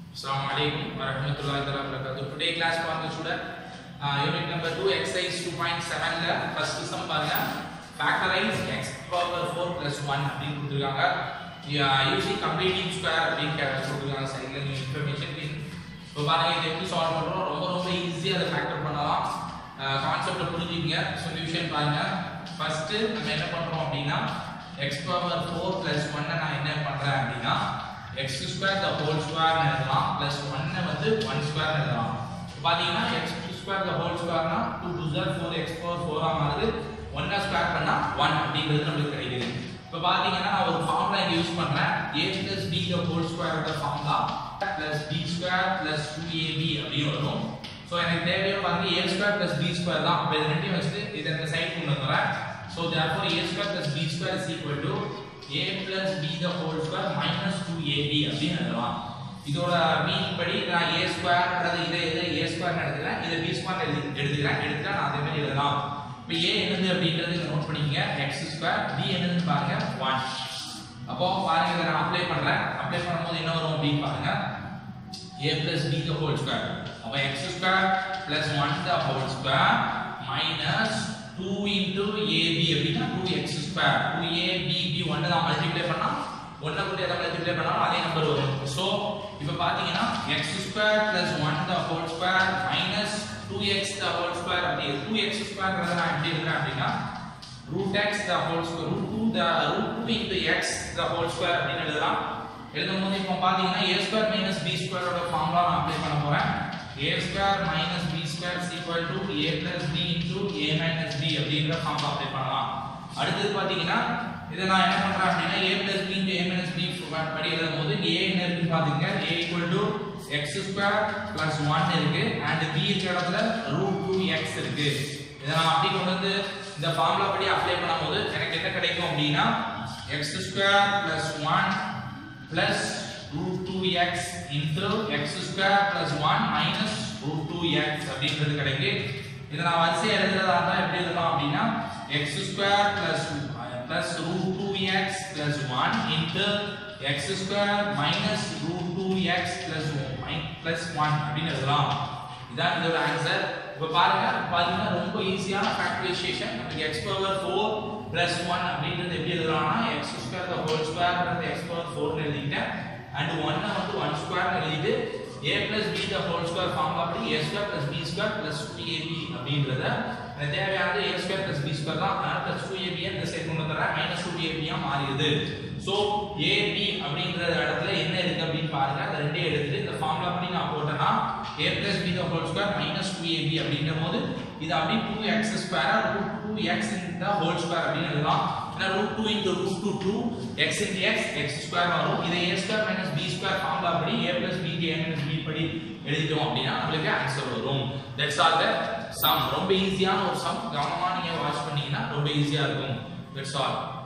Assalamu alaikum wa rahmatullahi wa barakatuh. Today class பாருங்க student uh, unit number 2 exercise 2.7 ல first sum பாருங்க factorize x power 4 plus 1 அப்படின்னு கொடுத்திருக்காங்க using completing square அப்படின்னு கொடுத்துருக்காங்க சைடில் நியூ இன்ஃபர்மேஷன் இப்போ பாருங்க இது எப்படி சால்வ் பண்ணுறோம் ரொம்ப ரொம்ப ஈஸியாக அதை ஃபேக்டர் பண்ணலாம் கான்செப்டை புரிஞ்சுக்கங்க சொல்யூஷன் பாருங்க ஃபர்ஸ்ட் நம்ம என்ன பண்ணுறோம் அப்படின்னா எக்ஸ் பவர் ஃபோர் ப்ளஸ் ஒன்னை நான் என்ன பண்ணுறேன் அப்படின்னா எக்ஸ் ஸ்கொயர் த ஹோல் ஸ்கொயர்னு எழுதலாம் ப்ளஸ் ஒன்னை வந்து ஒன் ஸ்கொயர் எழுதலாம் இப்போ பார்த்தீங்கன்னா எக்ஸ் ஸ்கொயர் த ஹோல் ஸ்கொயர்னா டூ டூ ஜார் ஃபோர் எக்ஸ் பவர் ஃபோராக மாறுது ஒன்னை ஸ்கொயர் பண்ணால் ஒன் அப்படிங்கிறது நம்மளுக்கு கிடைக்குது இப்போ பார்த்தீங்கன்னா நான் ஒரு ஃபார்முலா இங்கே யூஸ் பண்ணுறேன் A plus B the whole ஸ்கொயரோட formula plus B square plus two AB அப்படின்னு வரும் ஸோ எனக்கு தேவையான பாருங்க A square plus B square தான் அப்போ இது ரெண்டையும் வச்சுட்டு இதை இந்த சைட் கொண்டு வந்துடுறேன் so therefore a square plus b square is equal to a plus b the whole square minus 2ab அப்படின்னு எழுதலாம் இதோட மீனிங் படி நான் a square அல்லது இதை இதை a square எடுத்துக்கிறேன் இதை b square எழுதி எடுத்துக்கிறேன் எடுத்துட்டா நான் அதே மாதிரி எழுதலாம் இப்போ a என்னது அப்படின்றது இங்க நோட் பண்ணிக்கங்க x square b என்னதுன்னு பாருங்க 1 அப்போ பாருங்க இதை நான் அப்ளை பண்றேன் அப்ளை பண்ணும்போது என்ன வரும் அப்படின்னு பாருங்க a plus b the whole square அப்போ x square plus 1 the whole square minus 2 into ab அப்படின்னா 2x square 2ab b 1 தான் மல்டிப்ளை பண்ணா 1 கூட எதை மல்டிப்ளை பண்ணாலும் அதே நம்பர் வரும் சோ இப்போ பாத்தீங்கன்னா x square plus 1 the whole square minus 2x the whole square அப்படி 2x square நான் எப்படி எழுதுறேன் அப்படின்னா root x the whole square root 2 the root 2 into x the whole square அப்படின்னு எழுதலாம் எழுதும்போது இப்போ பாத்தீங்கன்னா a square minus b square ஓட ஃபார்முலா நான் அப்ளை பண்ண போறேன் a square minus b square is equal to a plus b into a minus b அப்படிங்கற ஃபார்முலா அப்ளை பண்ணலாம் அடுத்தது பாத்தீங்கன்னா இதை நான் என்ன பண்றேன் அப்படின்னா a plus b into a minus b படி எழுதும்போது a என்ன இருக்குன்னு பாத்தீங்க a equal to x square plus 1 இருக்கு and b இருக்கிற இடத்துல root 2x இருக்கு இதை நான் அப்படி கொண்டு வந்து இந்த ஃபார்முலா படி அப்ளை பண்ணும்போது எனக்கு என்ன கிடைக்கும் அப்படின்னா x square plus 1 plus root 2x into x square plus 1 minus root 2x அப்படின்றது கிடைக்கு இதை நான் வரிசையா எழுதுறதா இருந்தா எப்படி எழுதலாம் அப்படின்னா x square plus plus root 2x plus 1 into x square minus root 2x plus 1 plus 1 அப்படின்னு எழுதலாம் இதான் இதோட ஆன்சர் இப்போ பாருங்க பாத்தீங்கன்னா ரொம்ப ஈஸியான ஃபேக்டரைசேஷன் நமக்கு x பவர் 4 பிளஸ் 1 அப்படின்றது எப்படி எழுதலாம்னா x ஸ்கொயர் த ஹோல் ஸ்கொயர்ன்றது x பவர் 4 னு எழுதிட்டேன் அண்ட் 1 வந்து 1 ஸ்கொயர் எழுதிட்டு a plus b the whole square formula படி a square plus b square plus 2ab அப்படின்றத எனக்கு தேவையானது a square plus b square தான் அதனால plus 2ab இந்த சைடு கொண்டு வந்துறேன் minus 2ab ஆ மாறிடுது சோ ab அப்படிங்கற இடத்துல என்ன இருக்கு அப்படின்னு பாருங்க அந்த ரெண்டே எடுத்துட்டு இந்த ஃபார்முலா படி நான் போட்டேன்னா a plus b the whole square minus 2ab அப்படின்ற போது இது அப்படியே 2x square root 2x in the whole square அப்படின்னு எழுதலாம் ஏன்னா root 2 into root 2 2 x into x x square வரும் இதை a square minus b square formula படி a plus b a minus b படி எழுதிட்டோம் அப்படின்னா உங்களுக்கு ஆன்சர் வரும் தட்ஸ் ஆல் த சம் ரொம்ப ஈஸியான ஒரு சம் கவனமா நீங்க வாட்ச் பண்ணீங்கன்னா ரொம்ப ஈஸியா இருக்கும் தட்ஸ் ஆல்